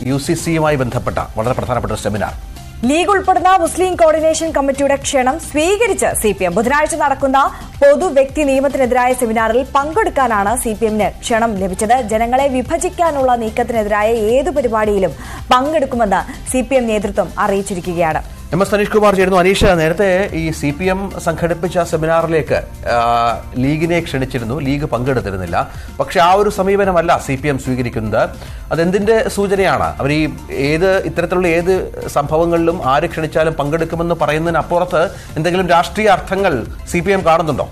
U C സിയുമായി ബന്ധപ്പെട്ട വളരെ പ്രധാനപ്പെട്ട ഒരു സെമിനാർ ലീഗ് ഉൾപ്പെടുന്ന മുസ്ലിം കോർഡിനേഷൻ കമ്മിറ്റിയുടെ ക്ഷണം സ്വീകരിച്ച് സി പി എം ബുധനാഴ്ച നടക്കുന്ന പൊതു വ്യക്തി നിയമത്തിനെതിരായ സെമിനാറിൽ പങ്കെടുക്കാനാണ് സി പി എമ്മിന് ക്ഷണം ലഭിച്ചത് ജനങ്ങളെ വിഭജിക്കാനുള്ള നീക്കത്തിനെതിരായ ഏതു പരിപാടിയിലും പങ്കെടുക്കുമെന്ന് സി പി എം നേതൃത്വം അറിയിച്ചിരിക്കുകയാണ് എം എസ് അനീഷ് കുമാർ ചേരുന്നു അനീഷ് നേരത്തെ ഈ സി പി എം സംഘടിപ്പിച്ച സെമിനാറിലേക്ക് ആ, ലീഗിനെ ക്ഷണിച്ചിരുന്നു ലീഗ് പങ്കെടുത്തിരുന്നില്ല പക്ഷെ ആ ഒരു സമീപനമല്ല സി പി എം സ്വീകരിക്കുന്നത് അതെന്തിന്റെ സൂചനയാണ് അവർ ഈ ഏത് ഇത്തരത്തിലുള്ള ഏത് സംഭവങ്ങളിലും ആര് ക്ഷണിച്ചാലും പങ്കെടുക്കുമെന്ന് പറയുന്നതിനപ്പുറത്ത് എന്തെങ്കിലും രാഷ്ട്രീയ അർത്ഥങ്ങൾ സി പി എം കാണുന്നുണ്ടോ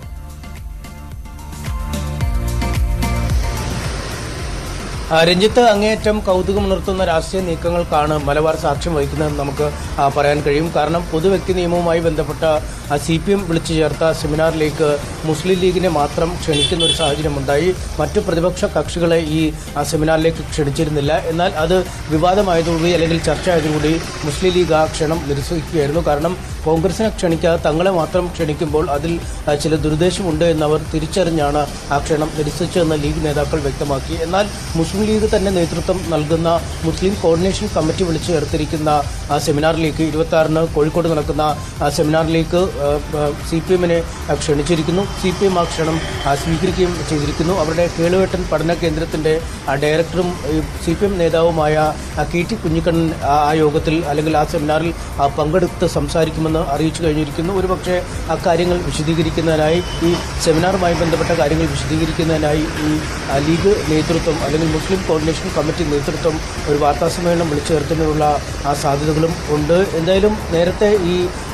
ആ, രഞ്ജിത്ത് അങ്ങേയറ്റം കൗതുകമുണർത്തുന്ന രാഷ്ട്രീയ നീക്കങ്ങൾക്കാണ് മലബാർ സാക്ഷ്യം വഹിക്കുന്നതെന്ന് നമുക്ക് ആ, പറയാൻ കഴിയും കാരണം പൊതുവ്യക്തി നിയമവുമായി ബന്ധപ്പെട്ട സി പി എം വിളിച്ചു ചേർത്ത സെമിനാറിലേക്ക് മുസ്ലിം ലീഗിനെ മാത്രം ക്ഷണിക്കുന്ന ഒരു സാഹചര്യമുണ്ടായി മറ്റു പ്രതിപക്ഷ കക്ഷികളെ ഈ ആ, സെമിനാറിലേക്ക് ക്ഷണിച്ചിരുന്നില്ല എന്നാൽ അത് വിവാദമായതോടുകൂടി അല്ലെങ്കിൽ ചർച്ച ആയതോടുകൂടി മുസ്ലിം ലീഗ് ആ ക്ഷണം നിരസിക്കുകയായിരുന്നു കാരണം കോൺഗ്രസിനെ ക്ഷണിക്കാതെ തങ്ങളെ മാത്രം ക്ഷണിക്കുമ്പോൾ അതിൽ ആ, ചില ദുരുദ്ദേശമുണ്ട് എന്നവർ തിരിച്ചറിഞ്ഞാണ് ആ ക്ഷണം നിരസിച്ചതെന്ന് ലീഗ് നേതാക്കൾ വ്യക്തമാക്കി എന്നാൽ മുസ്ലിം ലീഗ് തന്നെ നേതൃത്വം നൽകുന്ന മുസ്ലിം കോർഡിനേഷൻ കമ്മിറ്റി വിളിച്ചു ചേർത്തിരിക്കുന്ന ആ സെമിനാറിലേക്ക് ഇരുപത്തി ആറിന് കോഴിക്കോട് നടക്കുന്ന ആ സെമിനാറിലേക്ക് സി പി എമ്മിനെ ക്ഷണിച്ചിരിക്കുന്നു സി പി എം ആ ക്ഷണം ആ, സ്വീകരിക്കുകയും ചെയ്തിരിക്കുന്നു അവരുടെ കേളുവേട്ടൻ പഠന കേന്ദ്രത്തിന്റെ ആ, ഡയറക്ടറും സി പി എം നേതാവുമായ ആ, കെ ടി കുഞ്ഞിക്കണ്ണൻ ആ ആ യോഗത്തിൽ അല്ലെങ്കിൽ ആ സെമിനാറിൽ ആ, പങ്കെടുത്ത് സംസാരിക്കുമെന്ന് അറിയിച്ചു കഴിഞ്ഞിരിക്കുന്നു ഒരുപക്ഷെ ആ കാര്യങ്ങൾ വിശദീകരിക്കുന്നതിനായി ഈ സെമിനാറുമായി ബന്ധപ്പെട്ട കാര്യങ്ങൾ വിശദീകരിക്കുന്നതിനായി ഈ ആ, ലീഗ് നേതൃത്വം അല്ലെങ്കിൽ മുസ്ലിം കോർഡിനേഷൻ കമ്മിറ്റി നേതൃത്വം ഒരു വാർത്താസമ്മേളനം വിളിച്ചു ചേർത്തതിനുള്ള ആ സാധ്യതകളും ഉണ്ട് എന്തായാലും നേരത്തെ ഈ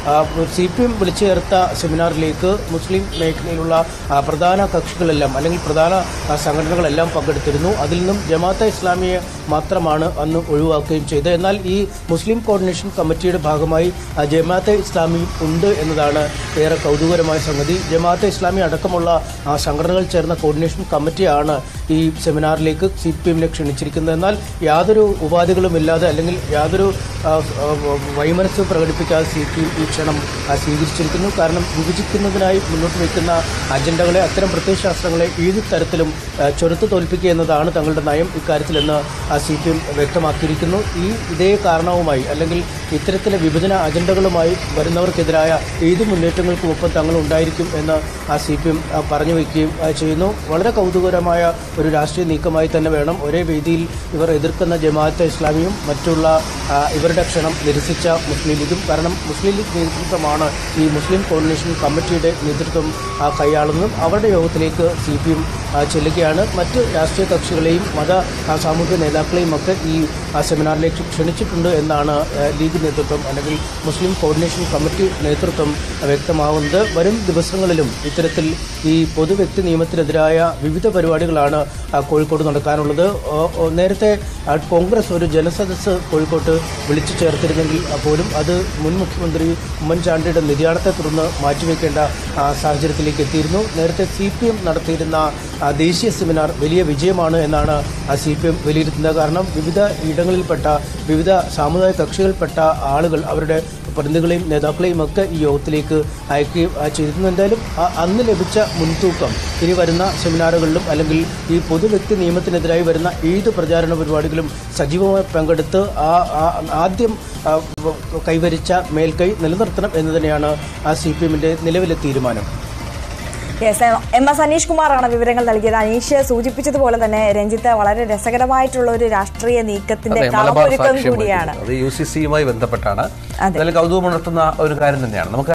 സി പി എം വിളിച്ചു ചേർത്ത സെമിനാറിലേക്ക് മുസ്ലിം മേഖലയിലുള്ള ആ, പ്രധാന കക്ഷികളെല്ലാം അല്ലെങ്കിൽ പ്രധാന ആ, സംഘടനകളെല്ലാം പങ്കെടുത്തിരുന്നു അതിൽ നിന്നും ജമാഅത്തെ ഇസ്ലാമിയെ മാത്രമാണ് അന്ന് ഒഴിവാക്കുകയും ചെയ്തത് എന്നാൽ ഈ മുസ്ലിം കോർഡിനേഷൻ കമ്മിറ്റിയുടെ ഭാഗമായി ആ, ജമാഅത്തെ ഇസ്ലാമിയും ഉണ്ട് എന്നതാണ് ഏറെ കൗതുകരമായ സംഗതി ജമാഅത്തെ ഇസ്ലാമി അടക്കമുള്ള ആ, സംഘടനകൾ ചേർന്ന കോർഡിനേഷൻ കമ്മിറ്റിയാണ് ഈ സെമിനാറിലേക്ക് സി പി എമ്മിനെ ക്ഷണിച്ചിരിക്കുന്നത് എന്നാൽ യാതൊരു ഉപാധികളും ഇല്ലാതെ അല്ലെങ്കിൽ യാതൊരു ആ, ആ, വൈമനസ്യവും പ്രകടിപ്പിക്കാതെ സി പി എം ഈ ക്ഷണം ആ, സ്വീകരിച്ചിരിക്കുന്നു കാരണം വിഭജിക്കുന്നതിനായി മുന്നോട്ട് വയ്ക്കുന്ന അജണ്ടകളെ അത്തരം പ്രത്യയശാസ്ത്രങ്ങളെ ഏത് തരത്തിലും ആ, ചെറുത്ത് തോൽപ്പിക്കുക എന്നതാണ് തങ്ങളുടെ നയം ഇക്കാര്യത്തിലെന്ന് സി പി എം വ്യക്തമാക്കിയിരിക്കുന്നു ഈ ഇതേ കാരണവുമായി അല്ലെങ്കിൽ ഇത്തരത്തിലെ വിഭജന അജണ്ടകളുമായി വരുന്നവർക്കെതിരായ ഏത് മുന്നേറ്റങ്ങൾക്കും ഒപ്പം തങ്ങൾ ഉണ്ടായിരിക്കും എന്ന് ആ സി പി എം പറഞ്ഞു വയ്ക്കുകയും ആ, ചെയ്യുന്നു വളരെ കൗതുകരമായ ഒരു രാഷ്ട്രീയ നീക്കമായി തന്നെ വേണം ഒരേ വേദിയിൽ ഇവർ എതിർക്കുന്ന ജമാഅത്തെ ഇസ്ലാമിയും മറ്റുള്ള ആ, ഇവരുടെ ക്ഷണം നിരസിച്ച മുസ്ലിം ലീഗും കാരണം മുസ്ലിം ലീഗ് നേതൃത്വമാണ് ഈ മുസ്ലിം കോർഡിനേഷൻ കമ്മിറ്റിയുടെ നേതൃത്വം ആ, കൈയാളുന്നതും അവരുടെ യോഗത്തിലേക്ക് സി പി എം ചെല്ലുകയാണ് മറ്റ് രാഷ്ട്രീയ കക്ഷികളെയും മത ആ, സാമൂഹിക നേതാക്കളെയും ഒക്കെ ഈ ആ, സെമിനാറിലേക്ക് ക്ഷണിച്ചിട്ടുണ്ട് എന്നാണ് ആ, ലീഗ് നേതൃത്വം അല്ലെങ്കിൽ മുസ്ലിം കോർഡിനേഷൻ കമ്മിറ്റി നേതൃത്വം വ്യക്തമാവുന്നത് വരും ദിവസങ്ങളിലും ഇത്തരത്തിൽ ഈ പൊതുവ്യക്തി നിയമത്തിനെതിരായ വിവിധ പരിപാടികളാണ് ആ, കോഴിക്കോട് നടക്കാനുള്ളത് ഓ, ഓ, നേരത്തെ ആ, കോൺഗ്രസ് ഒരു ജനസദസ്സ് കോഴിക്കോട്ട് വിളിച്ചു ചേർത്തിരുന്നെങ്കിൽ പോലും അത് മുൻ മുഖ്യമന്ത്രി ഉമ്മൻചാണ്ടിയുടെ നിര്യാണത്തെ തുടർന്ന് മാറ്റിവെക്കേണ്ട ആ, സാഹചര്യത്തിലേക്ക് എത്തിയിരുന്നു നേരത്തെ സി പി എം നടത്തിയിരുന്ന ആ, ദേശീയ സെമിനാർ വലിയ വിജയമാണ് എന്നാണ് സി പി എം വിലയിരുത്തുന്നത് കാരണം വിവിധ ഇടങ്ങളിൽപ്പെട്ട വിവിധ സാമുദായിക കക്ഷികളിൽപ്പെട്ട ആളുകൾ അവരുടെ പ്രതിനിധികളെയും നേതാക്കളെയും ഒക്കെ ഈ യോഗത്തിലേക്ക് അയക്കുകയും ആ, ചെയ്തിരുന്നു എന്തായാലും ആ- അന്ന് ലഭിച്ച മുൻതൂക്കം ഇനി വരുന്ന സെമിനാറുകളിലും അല്ലെങ്കിൽ ഈ പൊതുവ്യക്തി നിയമത്തിനെതിരായി വരുന്ന ഏത് പ്രചാരണ പരിപാടികളും സജീവമായി പങ്കെടുത്ത് ആ ആ- ആദ്യം ആ, വ- കൈവരിച്ച മേൽക്കൈ നിലനിർത്തണം എന്ന് തന്നെയാണ് ആ സി പി എമ്മിൻ്റെ നിലവിലെ തീരുമാനം യെസ് എം എസ് അനീഷ് കുമാറാണ് വിവരങ്ങൾ നൽകിയത് അനീഷ് സൂചിപ്പിച്ചതുപോലെ തന്നെ രഞ്ജിത്ത് വളരെ രസകരമായിട്ടുള്ള ഒരു രാഷ്ട്രീയ നീക്കത്തിന്റെ അതെ മലബാർ കളമൊരുക്കം സാക്ഷ്യം കൂടിയാണ് വഹിക്കുന്നത്. അത് യു സി സിയുമായി ബന്ധപ്പെട്ടാണ് അതെ. അതിൽ കൗതുകമുണർത്തുന്ന ഒരു കാര്യം തന്നെയാണ് നമുക്ക്